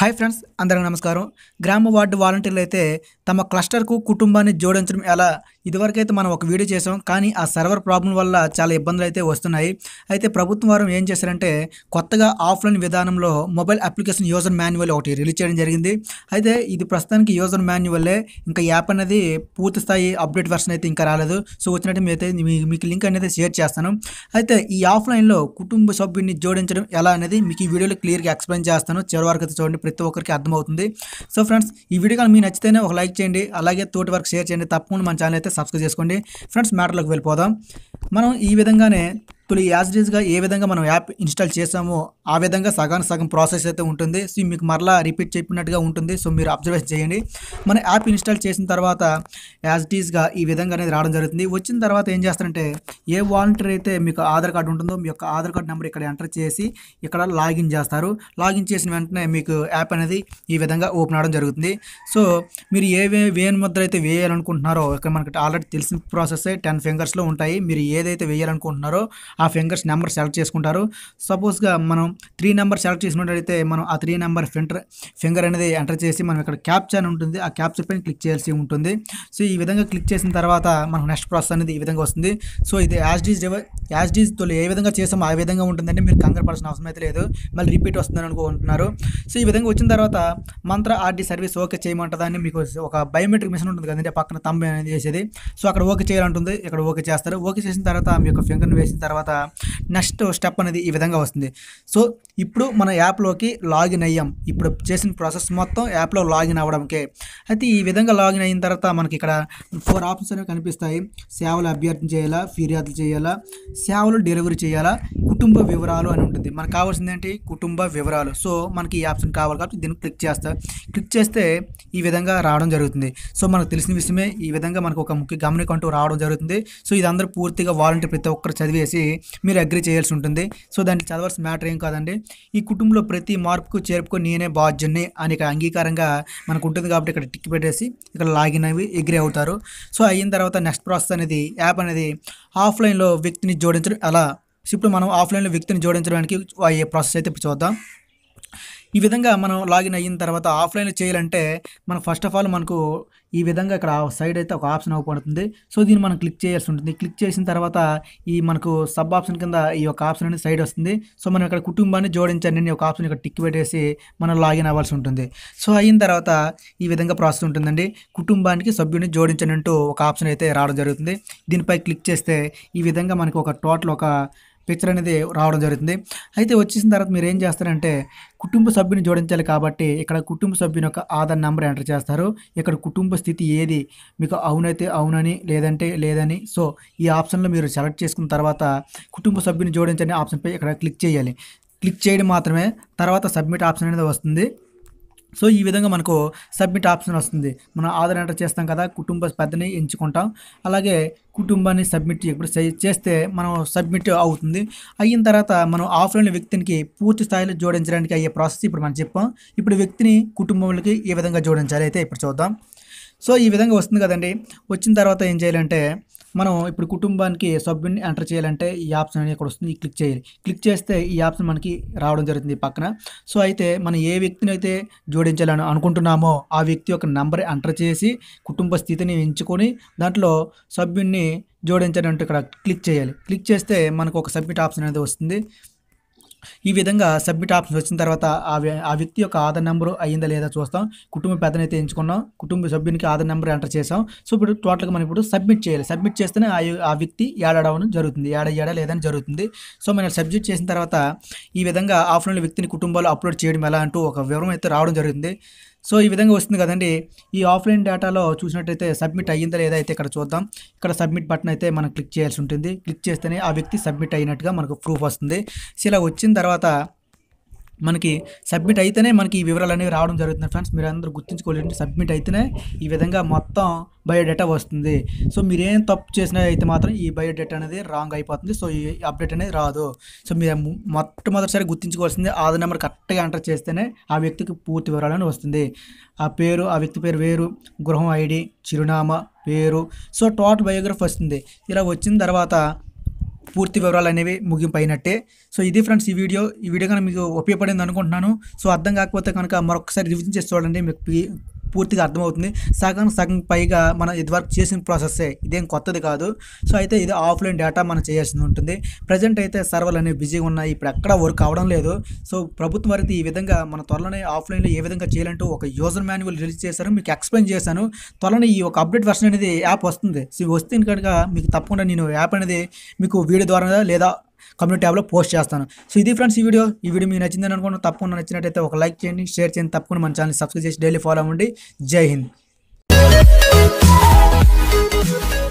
hi friends అందరికీ నమస్కారం గ్రామ వార్డు వాలంటీర్లు అయితే తమ క్లస్టర్కు కుటుంబాన్ని జోడించడం ఎలా ఇదివరకైతే మనం ఒక వీడియో చేసాం కానీ ఆ సర్వర్ ప్రాబ్లం వల్ల చాలా ఇబ్బందులు అయితే వస్తున్నాయి అయితే ప్రభుత్వం వారు ఏం చేశారంటే కొత్తగా ఆఫ్లైన్ విధానంలో మొబైల్ అప్లికేషన్ యూజర్ మాన్యువల్ ఒకటి రిలీజ్ చేయడం జరిగింది అయితే ఇది ప్రస్తుతానికి యూజర్ మాన్యువల్లే ఇంకా యాప్ అనేది పూర్తి స్థాయి అప్డేట్ వెర్షన్ అయితే ఇంకా రాలేదు సో వచ్చినట్టు మీరైతే మీ- మీకు లింక్ అనేది షేర్ చేస్తాను అయితే ఈ ఆఫ్లైన్లో కుటుంబ సభ్యుడిని జోడించడం ఎలా అనేది మీకు ఈ వీడియోలో క్లియర్గా ఎక్స్ప్లెయిన్ చేస్తాను చివరి వరకు అయితే చూడండి ప్రతి ఒక్కరికి అర్థమవుతుంది సో ఫ్రెండ్స్ ఈ వీడియో కానీ మీకు నచ్చితేనే ఒక లైక్ చేయండి అలాగే తోటి వరకు షేర్ చేయండి తప్పకుండా మన ఛానల్ అయితే సబ్స్క్రైబ్ చేసుకోండి ఫ్రెండ్స్ మ్యాటర్లోకి వెళ్ళిపోదాం మనం ఈ విధంగానే తొలి యాజ్ డీజ్గా ఏ విధంగా మనం యాప్ ఇన్స్టాల్ చేసామో ఆ విధంగా సగానికి సగం ప్రాసెస్ అయితే ఉంటుంది సో మీకు మరలా రిపీట్ చెప్పినట్టుగా ఉంటుంది సో మీరు అబ్జర్వేషన్ చేయండి మన యాప్ ఇన్స్టాల్ చేసిన తర్వాత యాజ్ డీజ్గా ఈ విధంగా అనేది రావడం జరుగుతుంది వచ్చిన తర్వాత ఏం చేస్తారంటే ఏ వాలంటీర్ అయితే మీకు ఆధార్ కార్డు ఉంటుందో మీ యొక్క ఆధార్ కార్డు నెంబర్ ఇక్కడ ఎంటర్ చేసి ఇక్కడ లాగిన్ చేస్తారు లాగిన్ చేసిన వెంటనే మీకు యాప్ అనేది ఈ విధంగా ఓపెన్ అవడం జరుగుతుంది సో మీరు ఏ వే వేన్ ముద్ర అయితే వేయాలనుకుంటున్నారో ఇక్కడ మనకి ఆల్రెడీ తెలిసిన ప్రాసెస్ టెన్ ఫింగర్స్లో ఉంటాయి మీరు ఏదైతే వేయాలనుకుంటున్నారో ఆ ఫింగర్స్ నెంబర్ సెలెక్ట్ చేసుకుంటారు సపోజ్గా మనం త్రీ నెంబర్ సెలెక్ట్ చేసుకున్నట్లయితే మనం ఆ త్రీ నెంబర్ ఫింటర్ ఫింగర్ అనేది ఎంటర్ చేసి మనం ఇక్కడ క్యాప్చర్ అని ఉంటుంది ఆ క్యాప్చర్ పైన క్లిక్ చేయాల్సి ఉంటుంది సో ఈ విధంగా క్లిక్ చేసిన తర్వాత మనకు నెక్స్ట్ ప్రాసెస్ అనేది ఈ విధంగా వస్తుంది సో ఇది యాజ్ డీజ్ యాజ్ డీజ్ తోలు ఏ విధంగా చేసామో ఆ విధంగా ఉంటుందంటే మీరు కంగారు పడాల్సిన అవసరం అయితే లేదు మళ్ళీ రిపీట్ వస్తుందని అనుకుంటున్నారు సో ఈ విధంగా వచ్చిన తర్వాత మంత్ర ఆర్డీ సర్వీస్ ఓకే చేయమంటుందని మీకు ఒక బయోమెట్రిక్ మిషన్ ఉంటుంది కదండి పక్కన తంబ అనేది చేసేది సో అక్కడ ఓకే చేయాలంటుంది ఇక్కడ ఓకే చేస్తారు ఓకే చేసిన తర్వాత మీ యొక్క ఫింగర్ని వేసిన తర్వాత నెక్స్ట్ స్టెప్ అనేది ఈ విధంగా వస్తుంది సో ఇప్పుడు మన యాప్లోకి లాగిన్ అయ్యాం ఇప్పుడు చేసిన ప్రాసెస్ మొత్తం యాప్లో లాగిన్ అవ్వడంకే అయితే ఈ విధంగా లాగిన్ అయిన తర్వాత మనకి ఇక్కడ ఫోర్ ఆప్షన్స్ అనేవి కనిపిస్తాయి సేవలు అభ్యర్థన చేయాలా ఫిర్యాదులు చేయాలా సేవలు డెలివరీ చేయాలా కుటుంబ వివరాలు అని ఉంటుంది మనకు కావాల్సింది ఏంటి కుటుంబ వివరాలు సో మనకి ఈ ఆప్షన్ కావాలి కాబట్టి దీన్ని క్లిక్ చేస్తా క్లిక్ చేస్తే ఈ విధంగా రావడం జరుగుతుంది సో మనకు తెలిసిన విషయమే ఈ విధంగా మనకు ఒక ముఖ్య గమనిక అంటూ రావడం జరుగుతుంది సో ఇది అందరూ పూర్తిగా వాలంటీర్ ప్రతి ఒక్కరు చదివేసి మీరు అగ్రి చేయాల్సి ఉంటుంది సో దాన్ని చదవాల్సిన మ్యాటర్ ఏం కాదండి ఈ కుటుంబంలో ప్రతి మార్పుకు చేర్పుకు నేనే బాధ్యుని అని ఇక్కడ అంగీకారంగా మనకు ఉంటుంది కాబట్టి ఇక్కడ టిక్ పెట్టేసి ఇక్కడ లాగిన్ అవి ఎగ్రీ అవుతారు సో అయిన తర్వాత నెక్స్ట్ ప్రాసెస్ అనేది యాప్ అనేది ఆఫ్లైన్లో వ్యక్తిని జోడించడం ఎలా సో ఇప్పుడు మనం ఆఫ్లైన్లో వ్యక్తిని జోడించడానికి అయ్యే ప్రాసెస్ అయితే ఇప్పుడు చూద్దాం ఈ విధంగా మనం లాగిన్ అయిన తర్వాత ఆఫ్లైన్లో చేయాలంటే మనం ఫస్ట్ ఆఫ్ ఆల్ మనకు ఈ విధంగా ఇక్కడ సైడ్ అయితే ఒక ఆప్షన్ అవపడుతుంది సో దీన్ని మనం క్లిక్ చేయాల్సి ఉంటుంది క్లిక్ చేసిన తర్వాత ఈ మనకు సబ్ ఆప్షన్ కింద ఈ యొక్క ఆప్షన్ అనేది సైడ్ వస్తుంది సో మనం ఇక్కడ కుటుంబాన్ని జోడించండి అని ఒక ఆప్షన్ ఇక్కడ టిక్ పెట్టేసి మనం లాగిన్ అవ్వాల్సి ఉంటుంది సో అయిన తర్వాత ఈ విధంగా ప్రాసెస్ ఉంటుందండి కుటుంబానికి సభ్యుని జోడించండి అంటూ ఒక ఆప్షన్ అయితే రావడం జరుగుతుంది దీనిపై క్లిక్ చేస్తే ఈ విధంగా మనకు ఒక టోటల్ ఒక పిక్చర్ అనేది రావడం జరుగుతుంది అయితే వచ్చేసిన తర్వాత మీరు ఏం చేస్తారంటే కుటుంబ సభ్యుని జోడించాలి కాబట్టి ఇక్కడ కుటుంబ సభ్యుని యొక్క ఆధార్ నెంబర్ ఎంటర్ చేస్తారు ఇక్కడ కుటుంబ స్థితి ఏది మీకు అవునైతే అవునని లేదంటే లేదని సో ఈ ఆప్షన్లో మీరు సెలెక్ట్ చేసుకున్న తర్వాత కుటుంబ సభ్యుని జోడించని ఆప్షన్పై ఇక్కడ క్లిక్ చేయాలి క్లిక్ చేయడం మాత్రమే తర్వాత సబ్మిట్ ఆప్షన్ అనేది వస్తుంది సో ఈ విధంగా మనకు సబ్మిట్ ఆప్షన్ వస్తుంది మనం ఆధార్ ఎంటర్ చేస్తాం కదా కుటుంబ పెద్దని ఎంచుకుంటాం అలాగే కుటుంబాన్ని సబ్మిట్ ఇప్పుడు చే- చేస్తే మనం సబ్మిట్ అవుతుంది అయిన తర్వాత మనం ఆఫ్లైన్ వ్యక్తికి పూర్తి స్థాయిలో జోడించడానికి అయ్యే ప్రాసెస్ ఇప్పుడు మనం చెప్పాం ఇప్పుడు వ్యక్తిని కుటుంబంలోకి ఏ విధంగా జోడించాలి అయితే ఇప్పుడు చూద్దాం సో ఈ విధంగా వస్తుంది కదండి వచ్చిన తర్వాత ఏం చేయాలంటే మనం ఇప్పుడు కుటుంబానికి సభ్యుని ఎంటర్ చేయాలంటే ఈ ఆప్షన్ అనేది ఇక్కడ వస్తుంది ఈ క్లిక్ చేయాలి క్లిక్ చేస్తే ఈ ఆప్షన్ మనకి రావడం జరుగుతుంది ఈ పక్కన సో అయితే మనం ఏ వ్యక్తిని అయితే జోడించాలని అనుకుంటున్నామో ఆ వ్యక్తి యొక్క నంబర్ ఎంటర్ చేసి కుటుంబ స్థితిని ఎంచుకొని దాంట్లో సభ్యున్ని జోడించడం అంటే ఇక్కడ క్లిక్ చేయాలి క్లిక్ చేస్తే మనకు ఒక సబ్మిట్ ఆప్షన్ అనేది వస్తుంది ఈ విధంగా సబ్మిట్ ఆప్షన్ వచ్చిన తర్వాత ఆ వ్య- ఆ వ్యక్తి యొక్క ఆధార్ నెంబరు అయ్యిందా లేదా చూస్తాం కుటుంబ పెద్దనైతే ఎంచుకున్నాం కుటుంబ సభ్యునికి ఆధార్ నెంబర్ ఎంటర్ చేసాం సో ఇప్పుడు టోటల్గా మనం ఇప్పుడు సబ్మిట్ చేయాలి సబ్మిట్ చేస్తేనే ఆ యు- ఆ వ్యక్తి యాడ్ అవడం జరుగుతుంది యాడ్ అయ్యాడా లేదని జరుగుతుంది సో మనం సబ్మిట్ చేసిన తర్వాత ఈ విధంగా ఆఫ్లైన్ వ్యక్తిని కుటుంబాలు అప్లోడ్ చేయడం ఎలా అంటూ ఒక వివరం అయితే రావడం జరుగుతుంది సో ఈ విధంగా వస్తుంది కదండి ఈ ఆఫ్లైన్ డేటాలో చూసినట్టయితే సబ్మిట్ అయ్యిందా లేదా అయితే ఇక్కడ చూద్దాం ఇక్కడ సబ్మిట్ బటన్ అయితే మనం క్లిక్ చేయాల్సి ఉంటుంది క్లిక్ చేస్తేనే ఆ వ్యక్తి సబ్మిట్ అయినట్టుగా మనకు ప్రూఫ్ వస్తుంది సో ఇలా వచ్చిన తర్వాత మనకి సబ్మిట్ అయితేనే మనకి ఈ వివరాలు అనేవి రావడం జరుగుతుంది ఫ్రెండ్స్ మీరు అందరూ గుర్తుంచుకోలేదు సబ్మిట్ అయితేనే ఈ విధంగా మొత్తం బయోడేటా వస్తుంది సో మీరేం తప్పు చేసినా అయితే మాత్రం ఈ బయోడేటా అనేది రాంగ్ అయిపోతుంది సో ఈ అప్డేట్ అనేది రాదు సో మీరు ము- మొట్టమొదటిసారి గుర్తుంచుకోవాల్సింది ఆధార్ నెంబర్ కరెక్ట్గా ఎంటర్ చేస్తేనే ఆ వ్యక్తికి పూర్తి వివరాలను వస్తుంది ఆ పేరు ఆ వ్యక్తి పేరు వేరు గృహం ఐడి చిరునామా పేరు సో టోటల్ బయోగ్రఫీ వస్తుంది ఇలా వచ్చిన తర్వాత పూర్తి వివరాలు అనేవి ముగింపు అయినట్టే సో ఇది ఫ్రెండ్స్ ఈ వీడియో ఈ వీడియో కనుక మీకు ఉపయోగపడింది అనుకుంటున్నాను సో అర్థం కాకపోతే కనుక మరొకసారి రివిజన్ చేసి చూడండి మీకు పీ- పూర్తిగా అర్థమవుతుంది సగం సగం పైగా మనం ఇదివరకు చేసిన ప్రాసెస్సే ఇదేం కొత్తది కాదు సో అయితే ఇది ఆఫ్లైన్ డేటా మనం చేయాల్సి ఉంటుంది ప్రజెంట్ అయితే సర్వర్లు అనేవి బిజీగా ఉన్నాయి ఇప్పుడు ఎక్కడ వర్క్ అవడం లేదు సో ప్రభుత్వం వారికి ఈ విధంగా మన త్వరలోనే ఆఫ్లైన్లో ఏ విధంగా చేయాలంటూ ఒక యూజర్ మాన్యువల్ రిలీజ్ చేశారు మీకు ఎక్స్ప్లెయిన్ చేశాను త్వరలో ఈ ఒక అప్డేట్ వర్షన్ అనేది యాప్ వస్తుంది సో ఇది వస్తే కనుక మీకు తప్పకుండా నేను యాప్ అనేది మీకు వీడియో ద్వారా లేదా కమ్యూనిటీ ట్యాబ్లో పోస్ట్ చేస్తాను సో ఇది ఫ్రెండ్స్ ఈ వీడియో ఈ వీడియో మీకు నచ్చిందని అనుకుంటున్నాను తప్పకుండా నచ్చినట్టయితే ఒక లైక్ చేయండి షేర్ చేయండి తప్పకుండా మన ఛానల్ సబ్స్క్రైబ్ చేసి డైలీ ఫాలో అవ్వండి జై హింద్